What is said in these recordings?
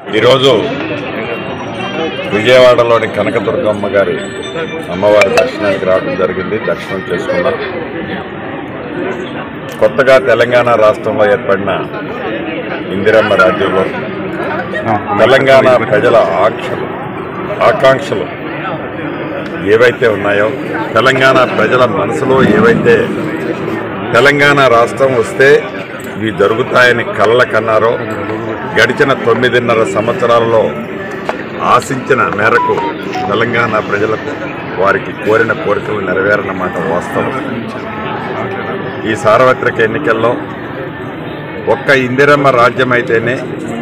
ఈరోజు విజయవాడలోని కనకదుర్గమ్మ గారి అమ్మవారి దర్శనానికి రావడం జరిగింది దర్శనం చేసుకున్నాం కొత్తగా తెలంగాణ రాష్ట్రంలో ఏర్పడిన ఇందిరమ్మ రాజ్యంలో తెలంగాణ ప్రజల ఆంక్షలు ఆకాంక్షలు ఏవైతే ఉన్నాయో తెలంగాణ ప్రజల మనసులో ఏవైతే తెలంగాణ రాష్ట్రం వస్తే ఇవి జరుగుతాయని కళ్ళ కన్నారో గడిచిన తొమ్మిదిన్నర సంవత్సరాలలో ఆశించిన మేరకు తెలంగాణ ప్రజలకు వారికి కోరిన కోరికలు నెరవేరన్నమాట వాస్తవం ఈ సార్వత్రిక ఎన్నికల్లో ఒక్క ఇందిరమ్మ రాజ్యం అయితేనే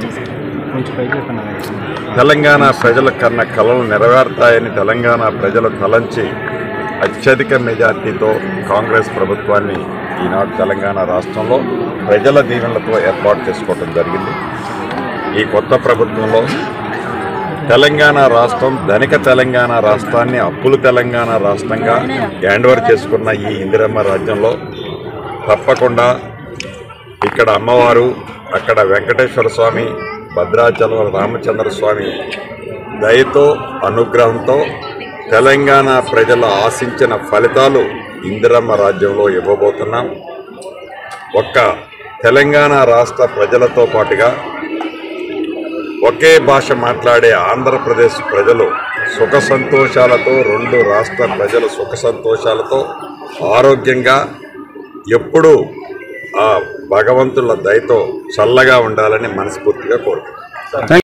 తెలంగాణ ప్రజల కన్న కళలు నెరవేరుతాయని తెలంగాణ ప్రజలు తలంచి అత్యధిక మెజార్టీతో కాంగ్రెస్ ప్రభుత్వాన్ని ఈనాడు తెలంగాణ రాష్ట్రంలో ప్రజల దీవెనలతో ఏర్పాటు చేసుకోవడం జరిగింది ఈ కొత్త ప్రభుత్వంలో తెలంగాణ రాష్ట్రం ధనిక తెలంగాణ రాష్ట్రాన్ని అప్పులు తెలంగాణ రాష్ట్రంగా హ్యాండ్ఓవర్ చేసుకున్న ఈ ఇందిరమ్మ రాజ్యంలో తప్పకుండా ఇక్కడ అమ్మవారు అక్కడ వెంకటేశ్వర స్వామి భద్రాచలం రామచంద్ర స్వామి దయతో అనుగ్రహంతో తెలంగాణ ప్రజలు ఆశించిన ఫలితాలు ఇందిరమ్మ రాజ్యంలో ఇవ్వబోతున్నాం ఒక్క తెలంగాణ రాష్ట్ర ప్రజలతో పాటుగా ఒకే భాష మాట్లాడే ఆంధ్రప్రదేశ్ ప్రజలు సుఖ సంతోషాలతో రెండు రాష్ట్ర ప్రజలు సుఖ సంతోషాలతో ఆరోగ్యంగా ఎప్పుడూ ఆ భగవంతుల దయతో చల్లగా ఉండాలని మనస్ఫూర్తిగా కోరుకుంటున్నాను